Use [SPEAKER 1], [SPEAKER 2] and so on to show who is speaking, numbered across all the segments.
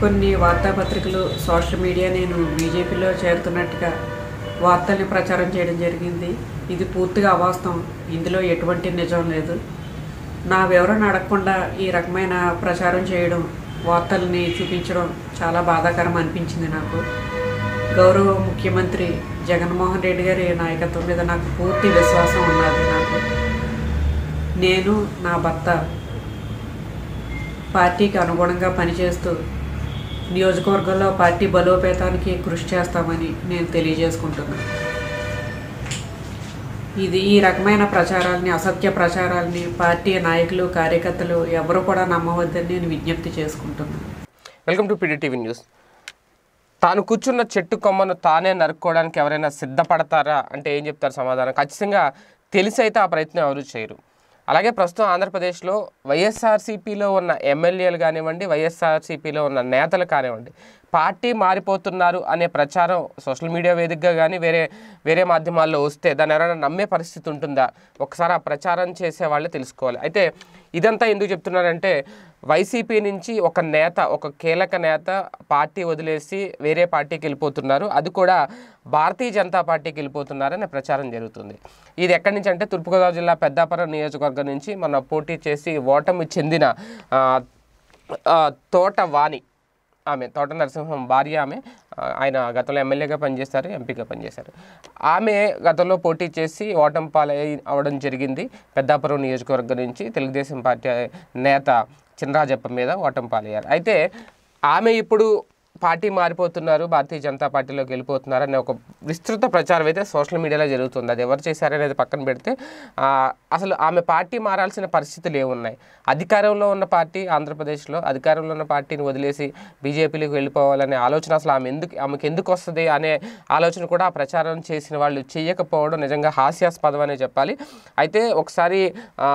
[SPEAKER 1] కొన్ని వార్తాపత్రికలు social media నేను బీజేపీలో చేరుతున్నట్టుగా వార్తల్ని ప్రచారం చేయడం జరిగింది ఇది పూర్తిగా అవాస్తవం ఇందులో ఎటువంటి నిజం లేదు నా వివరణ అడగకుండా ఈ రకమైన ప్రచారం చేయడం వార్తల్ని చూపించడం చాలా బాధాకరం అనిపించింది నాకు గౌరవ ముఖ్యమంత్రి జగన్మోహన్ రెడ్డి గారి నాయకత్వం మీద నాకు పూర్తి విశ్వాసం ఉన్నది నాకు నేను నా భర్త పార్టీకి అనుగుణంగా పనిచేస్తూ నియోజకవర్గంలో పార్టీ బలోపేతానికి కృషి చేస్తామని నేను తెలియజేసుకుంటున్నాను ఇది ఈ రకమైన ప్రచారాల్ని అసత్య ప్రచారాల్ని పార్టీ నాయకులు కార్యకర్తలు ఎవరు కూడా నమ్మవద్దని నేను విజ్ఞప్తి చేసుకుంటున్నాను
[SPEAKER 2] వెల్కమ్ టు పీడీటీవీ న్యూస్ తాను కూర్చున్న చెట్టు కొమ్మను తానే నరుక్కోవడానికి ఎవరైనా సిద్ధపడతారా అంటే ఏం చెప్తారు సమాధానం ఖచ్చితంగా తెలిసి అయితే ఆ ప్రయత్నం ఎవరు చేయరు అలాగే ప్రస్తుతం ఆంధ్రప్రదేశ్లో వైఎస్ఆర్సీపీలో ఉన్న ఎమ్మెల్యేలు కానివ్వండి వైఎస్ఆర్సీపీలో ఉన్న నేతలు కానివ్వండి పార్టీ మారిపోతున్నారు అనే ప్రచారం సోషల్ మీడియా వేదికగా కానీ వేరే వేరే మాధ్యమాల్లో వస్తే దాన్ని ఎవరైనా నమ్మే పరిస్థితి ఉంటుందా ఒకసారి ఆ ప్రచారం చేసే వాళ్ళే తెలుసుకోవాలి అయితే ఇదంతా ఎందుకు చెప్తున్నారంటే వైసీపీ నుంచి ఒక నేత ఒక కీలక నేత పార్టీ వదిలేసి వేరే పార్టీకి వెళ్ళిపోతున్నారు అది కూడా భారతీయ జనతా పార్టీకి వెళ్ళిపోతున్నారనే ప్రచారం జరుగుతుంది ఇది ఎక్కడి నుంచి అంటే తూర్పుగోదావరి జిల్లా పెద్దాపురం నియోజకవర్గం నుంచి మన పోటీ చేసి ఓటమి చెందిన ఆ, ఆ, తోట వాణి ఆమె తోట నరసింహం భార్య ఆమె ఆ, ఆయన గతంలో ఎమ్మెల్యేగా పనిచేశారు ఎంపీగా పనిచేశారు ఆమె గతంలో పోటీ చేసి ఓటమి పాలై అవడం జరిగింది పెద్దాపురం నియోజకవర్గం నుంచి తెలుగుదేశం పార్టీ నేత చినరాజప్ప మీద ఓటమి పాలయ్యారు అయితే ఆమె ఇప్పుడు పార్టీ మారిపోతున్నారు భారతీయ జనతా పార్టీలోకి వెళ్ళిపోతున్నారు అనే ఒక విస్తృత ప్రచారం అయితే సోషల్ మీడియాలో జరుగుతుంది అది ఎవరు చేశారనేది పక్కన పెడితే ఆ, అసలు ఆమె పార్టీ మారాల్సిన పరిస్థితులు ఏమున్నాయి అధికారంలో ఉన్న పార్టీ ఆంధ్రప్రదేశ్లో అధికారంలో ఉన్న పార్టీని వదిలేసి బీజేపీలోకి వెళ్ళిపోవాలనే ఆలోచన అసలు ఆమె ఎందుకు ఆమెకు ఎందుకు వస్తుంది అనే ఆలోచన కూడా ఆ ప్రచారం చేసిన వాళ్ళు చేయకపోవడం నిజంగా హాస్యాస్పదం అనే చెప్పాలి అయితే ఒకసారి ఆ,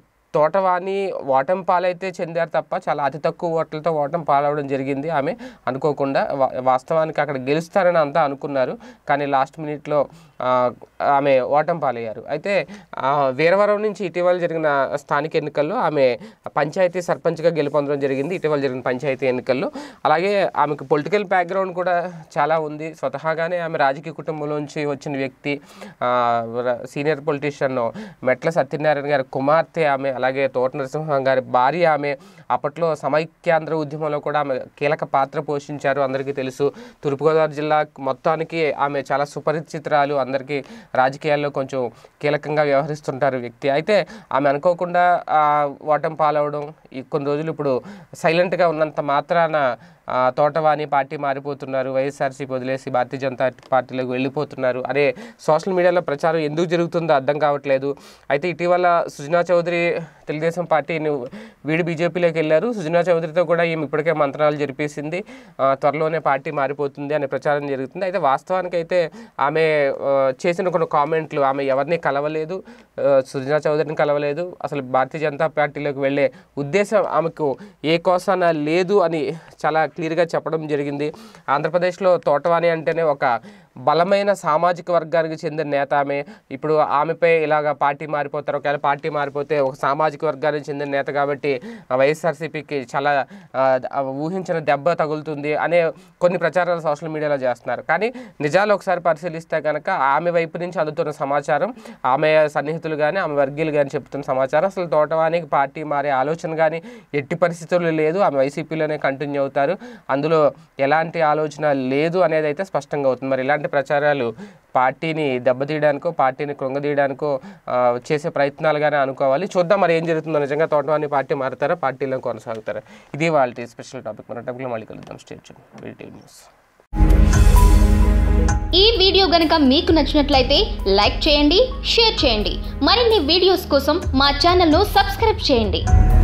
[SPEAKER 2] తోటవాణి ఓటమి పాలైతే చెందారు తప్ప చాలా అతి తక్కువ ఓట్లతో ఓటమి పాలవడం జరిగింది ఆమె అనుకోకుండా వా- వాస్తవానికి అక్కడ గెలుస్తారని అంతా అనుకున్నారు కానీ లాస్ట్ మినిట్లో ఆ, ఆమె ఓటమి పాలయ్యారు అయితే ఆ, వీరవరం నుంచి ఇటీవల జరిగిన స్థానిక ఎన్నికల్లో ఆమె పంచాయతీ సర్పంచ్గా గెలుపొందడం జరిగింది ఇటీవల జరిగిన పంచాయతీ ఎన్నికల్లో అలాగే ఆమెకు పొలిటికల్ బ్యాక్గ్రౌండ్ కూడా చాలా ఉంది స్వతహాగానే ఆమె రాజకీయ కుటుంబంలోంచి వచ్చిన వ్యక్తి ఆ, ర- సీనియర్ పొలిటీషియన్ మెట్ల సత్యనారాయణ గారి కుమార్తె ఆమె అలాగే తోట నరసింహం గారి భార్య ఆమె అప్పట్లో సమైక్యాంధ్ర ఉద్యమంలో కూడా ఆమె కీలక పాత్ర పోషించారు అందరికీ తెలుసు తూర్పుగోదావరి జిల్లా మొత్తానికి ఆమె చాలా సుపరిచితురాలు అందరికీ రాజకీయాల్లో కొంచెం కీలకంగా వ్యవహరిస్తుంటారు వ్యక్తి అయితే ఆమె అనుకోకుండా ఆ, ఓటమి పాలవడం ఈ కొన్ని రోజులు ఇప్పుడు సైలెంట్గా ఉన్నంత మాత్రాన ఆ, తోటవాణి పార్టీ మారిపోతున్నారు వైఎస్ఆర్సీపీ వదిలేసి భారతీయ జనతా పార్టీలోకి వెళ్ళిపోతున్నారు అనే సోషల్ మీడియాలో ప్రచారం ఎందుకు జరుగుతుందో అర్థం కావట్లేదు అయితే ఇటీవల సుజనా చౌదరి తెలుగుదేశం పార్టీని వీడి బీజేపీలోకి వెళ్ళారు సుజనా చౌదరితో కూడా ఈమె ఇప్పటికే మంత్రాలు జరిపేసింది ఆ, త్వరలోనే పార్టీ మారిపోతుంది అనే ప్రచారం జరుగుతుంది అయితే వాస్తవానికి అయితే ఆమె ఆ, చేసిన కొన్ని కామెంట్లు ఆమె ఎవరిని కలవలేదు ఆ, సుజనా చౌదరిని కలవలేదు అసలు భారతీయ జనతా పార్టీలోకి వెళ్ళే ఉద్దేశం ఆమెకు ఏ కోసాన లేదు అని చాలా క్లియర్గా చెప్పడం జరిగింది ఆంధ్రప్రదేశ్లో తోటవాణి అంటేనే ఒక బలమైన సామాజిక వర్గానికి చెందిన నేత ఆమె ఇప్పుడు ఆమెపై ఇలాగ పార్టీ మారిపోతారు ఒకవేళ పార్టీ మారిపోతే ఒక సామాజిక వర్గానికి చెందిన నేత కాబట్టి ఆ వైఎస్ఆర్సీపీకి చాలా ఆ, ఆ, ఊహించిన దెబ్బ తగులుతుంది అనే కొన్ని ప్రచారాలు సోషల్ మీడియాలో చేస్తున్నారు కానీ నిజాలు ఒకసారి పరిశీలిస్తే కనుక ఆమె వైపు నుంచి అందుతున్న సమాచారం ఆమె సన్నిహితులు కానీ ఆమె వర్గీయులు కానీ చెప్తున్న సమాచారం అసలు తోటవానికి పార్టీ మారే ఆలోచన కానీ ఎట్టి పరిస్థితుల్లో లేదు ఆమె వైసీపీలోనే కంటిన్యూ అవుతారు అందులో ఎలాంటి ఆలోచన లేదు అనేది అయితే స్పష్టంగా అవుతుంది మరి ఇలాంటి ప్రచారాలు పార్టీని దెబ్బతీయడానికో పార్టీని కృంగదీయడానికో ఆ, చేసే ప్రయత్నాలుగానే అనుకోవాలి చూద్దాం మరి ఏం జరుగుతుందో నిజంగా తోటవాని పార్టీ మారుతారా పార్టీలో కొనసాగుతారా ఇది వాళ్ళ స్పెషల్ టాపిక్ మన టాపిక్లో మళ్ళీ కలుద్దాం స్టేట్ న్యూస్
[SPEAKER 3] ఈ వీడియో గనుక మీకు నచ్చినట్లయితే లైక్ చేయండి షేర్ చేయండి మరిన్ని వీడియోస్ కోసం మా ఛానల్ను సబ్స్క్రైబ్ చేయండి